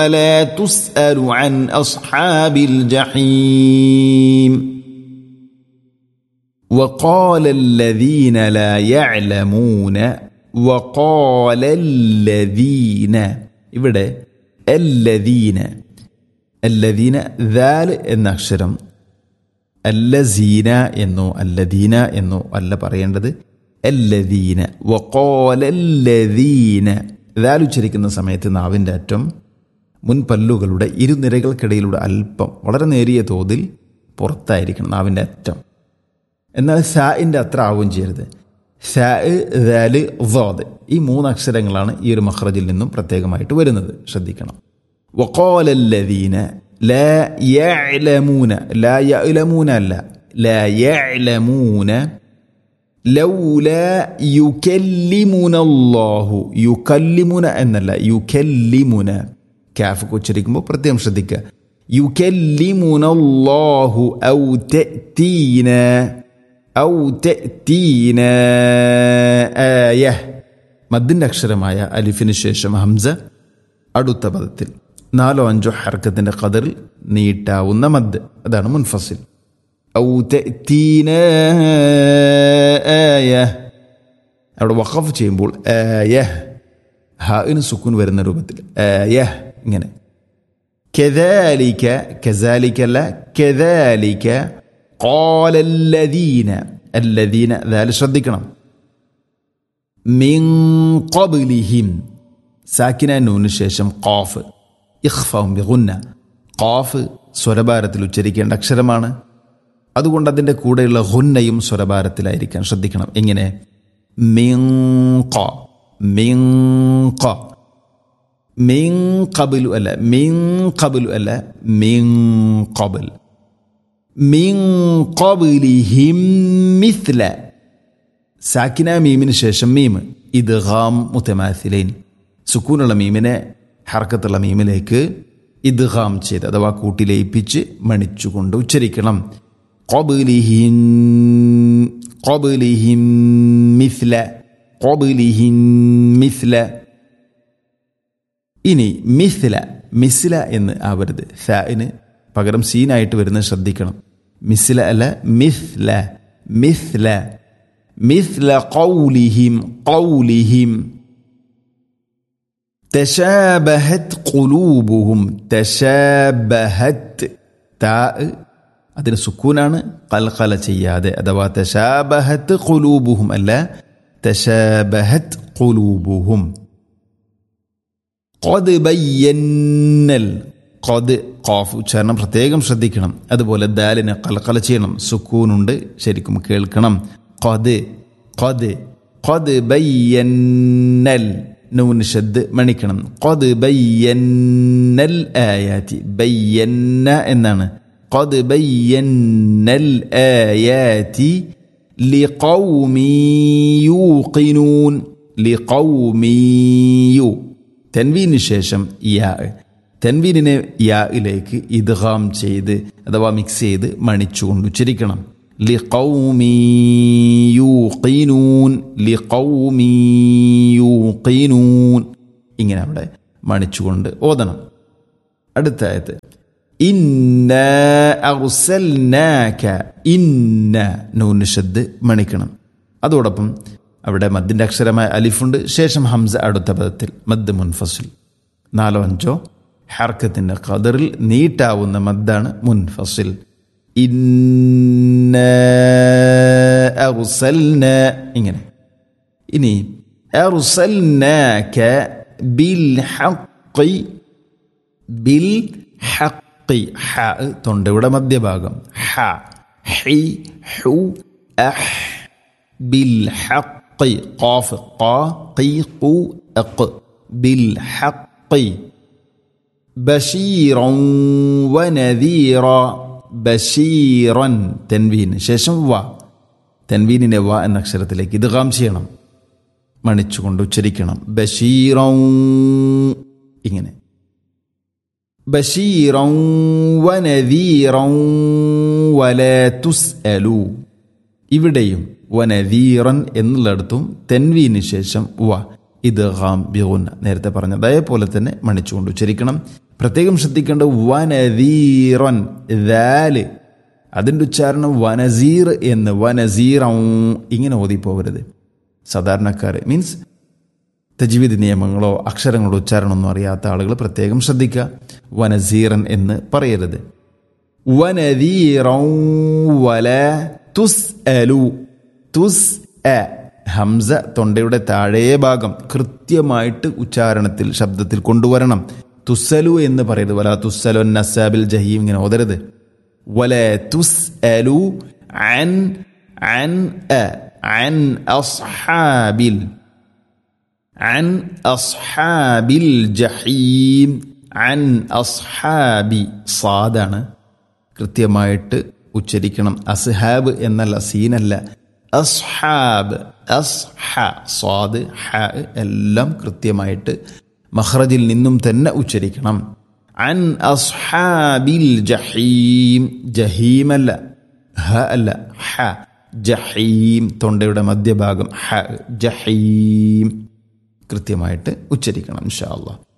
لا تسأل عن أصحاب الجحيم وقال الذين لا يعلمون وقال الذين ഇവിടെ الذين الذين ذال എന്ന അക്ഷരം അല്ലസീന എന്നോ അല്ലദീന എന്നോ അല്ല പറയേണ്ടത് അല്ലദീന വക്കോലല്ലദീന ദാൽ ഉച്ചരിക്കുന്ന സമയത്ത് നാവിൻ്റെ അറ്റം മുൻപല്ലുകളുടെ ഇരുനിരകൾക്കിടയിലൂടെ അല്പം വളരെ നേരിയ തോതിൽ പുറത്തായിരിക്കണം നാവിൻ്റെ അറ്റം എന്നാൽ സാഇൻ്റെ അത്ര ആവുകയും ചെയ്യരുത് സാ ദാല് ദോദ് ഈ മൂന്ന് അക്ഷരങ്ങളാണ് ഈ ഒരു മഹ്റജിൽ നിന്നും പ്രത്യേകമായിട്ട് വരുന്നത് ശ്രദ്ധിക്കണം വക്കോലല്ലദീന لا يعلمون لا يعلمون لا لا يعلمون لولا يكلمنا الله يكلمنا എന്നല്ല യുക്കല്ലിമുന കാഫ് ഉച്ചരിക്കുമ്പോൾ പ്രത്യേകം ശ്രദ്ധിക്കുക യുക്കല്ലിമുന അല്ലാഹു ഔ തഅതീന ഔ തഅതീന ആയ മദ്ദിന്റെ അക്ഷരമായ അലിഫിന് ശേഷം ഹംസ അടുത്ത പദത്തിൽ നാലോ അഞ്ചോ ഹർക്കത്തിന്റെ കതറിൽ നീട്ടാവുന്ന മദ് അതാണ് മുൻഫസിൽ ഔ തഅതീന ആയ അവിടെ വഖഫ് ചെയ്യുമ്പോൾ ആയ ഹാഇന് സുക്കൂൻ വരുന്ന രൂപത്തിൽ ആയ ഇങ്ങനെ كذلك كذلك لا كذلك قال الذين الذين ذلك ശ്രദ്ധിക്കണം من قبلهم സാക്കിന നൂന് ശേഷം ഖാഫ് ഇഖ്ഫാം ബിഗുന്ന ഖാഫ് സ്വരഭാരത്തിൽ ഉച്ചരിക്കേണ്ട അക്ഷരമാണ് അതുകൊണ്ട് അതിൻ്റെ കൂടെയുള്ള ഹുന്നയും സ്വരഭാരത്തിലായിരിക്കാൻ ശ്രദ്ധിക്കണം എങ്ങനെ മിങ്ക മിങ്ക മിൻ കബിലു അല്ല മിൻ കബിലു അല്ല മിൻ കബിൽ മിൻ കബിലിഹിം മിഥ്ല സാക്കിന മീമിന് ശേഷം മീം ഇത് ഹാം മുത്തമാസിലൈൻ സുക്കൂനുള്ള മീമിനെ ഹർക്കത്തുള്ള മീമിലേക്ക് ഇദ്ഹാം ചെയ്ത് അഥവാ കൂട്ടിലയിപ്പിച്ച് മണിച്ചുകൊണ്ട് ഉച്ചരിക്കണം കൊബിലിഹിൻ കൊബിലിഹിൻ മിസ്ല കൊബിലിഹിൻ മിസ്ല ഇനി മിസ്ല മിസ്ല എന്ന് ആവരുത് ഫാന് പകരം സീനായിട്ട് വരുന്നത് ശ്രദ്ധിക്കണം മിസ്ല അല്ല മിസ്ല മിസ്ല മിസ്ല കൗലിഹിം കൗലിഹിം തശാബഹത് ഖുലൂബുഹും തശാബഹത് താ അതിന് സുക്കൂനാണ് കൽക്കല ചെയ്യാതെ അഥവാ തശാബഹത്ത് ഖുലൂബുഹും അല്ല തശാബഹത് ഖുലൂബുഹും ഖദ് ബയ്യന്നൽ ഖദ് ഖാഫ് ഉച്ചാരണം പ്രത്യേകം ശ്രദ്ധിക്കണം അതുപോലെ ദാലിന് കൽക്കല ചെയ്യണം സുക്കൂനുണ്ട് ശരിക്കും കേൾക്കണം ഖദ് ഖദ് ഖദ് ബയ്യന്നൽ നൂന് ഷദ് മണിക്കണം ഖദ് ബയ്യന്നൽ ആയാതി ബയ്യന്ന എന്നാണ് ഖദ് ബയ്യന്നൽ ആയാതി ലിഖൗമി യൂഖിനൂൻ ലിഖൗമി യു തൻവീന് ശേഷം യാ തൻവീനിനെ യായിലേക്ക് ഇദ്ഗാം ചെയ്ത് അഥവാ മിക്സ് ചെയ്ത് മണിച്ചുകൊണ്ട് ഉച്ചരിക്കണം لقوم യൂഖിനൂൻ لقوم യൂഖിനൂൻ ഇങ്ങനെ അവിടെ മണിച്ചുകൊണ്ട് ഓതണം അടുത്ത ആയത്ത് ഇന്ന അർസൽനാക ഇന്ന നൂന് ഷദ് മണിക്കണം അതോടൊപ്പം അവിടെ മദ്ദിന്റെ അക്ഷരമായ അലിഫുണ്ട് ശേഷം ഹംസ അടുത്ത പദത്തിൽ മദ് മുൻഫസിൽ നാലോ അഞ്ചോ ഹർക്കത്തിന്റെ ഖദറിൽ നീട്ടാവുന്ന മദ്ദാണ് മുൻഫസിൽ ഇന്ന അറുസൽന ഇങ്ങനെ ഇനി അറുസൽനാക ബിൽ ഹഖി ബിൽ ഹഖി ഹ തൊണ്ടയുടെ മധ്യഭാഗം ഹ ഹി ഹു അഹ് ബിൽ ഹഖി ഖാഫ് ഖാ ഖി ഖു അഖ് ബിൽ ഹഖി ബഷീറൻ വനദീറ ബഷീറൻ തെൻവീൻ ശേഷം വ തെൻവീനിനെ വ എന്ന അക്ഷരത്തിലേക്ക് ഇത് കാം ചെയ്യണം മണിച്ചുകൊണ്ട് ഉച്ചരിക്കണം ബഷീറൻ ഇങ്ങനെ ബഷീറൻ വനദീറൻ വല തുസ്അലു ഇവിടെയും വനദീറൻ എന്നുള്ളിടത്തും തെൻവീന് ശേഷം വ ഇത് ഹാം ബിഗുന്ന നേരത്തെ പറഞ്ഞത് അതേപോലെ തന്നെ മണിച്ചുകൊണ്ട് ഉച്ചരിക്കണം പ്രത്യേകം ശ്രദ്ധിക്കേണ്ട വനദീറൻ ദാല് അതിൻ്റെ ഉച്ചാരണം വനസീർ എന്ന് വനസീറ ഇങ്ങനെ ഓതിപ്പോകരുത് സാധാരണക്കാർ മീൻസ് തജ്വീദ് നിയമങ്ങളോ അക്ഷരങ്ങളോ ഉച്ചാരണമൊന്നും അറിയാത്ത ആളുകൾ പ്രത്യേകം ശ്രദ്ധിക്കുക വനസീറൻ എന്ന് പറയരുത് വനദീറൗ വല തുസ് അലു തുസ് എ ഹംസ തൊണ്ടയുടെ താഴേ ഭാഗം കൃത്യമായിട്ട് ഉച്ചാരണത്തിൽ ശബ്ദത്തിൽ കൊണ്ടുവരണം തുസ്സലു എന്ന് പറയരുത് വല തുസ്സലു നസാബിൽ ജഹീം ഇങ്ങനെ ഓതരുത് വല തുസ് അലു അൻ അൻ അ عن أصحاب عن أصحاب الجحيم عن أصحاب صادാണ് കൃത്യമായിട്ട് ഉച്ചരിക്കണം അസ്ഹാബ് എന്നല്ല സീനല്ല അസ്ഹാബ് അസ്ഹ സ്വാദ് ഹ എല്ലാം കൃത്യമായിട്ട് മഹ്റജിൽ നിന്നും തന്നെ ഉച്ചരിക്കണം അൻ അസ്ഹാബിൽ ജഹീം ജഹീമല്ല ഹ അല്ല ഹ ജഹീം തൊണ്ടയുടെ മധ്യഭാഗം ഹ ജഹീം കൃത്യമായിട്ട് ഉച്ചരിക്കണം ഇൻഷാ അള്ളാഹ്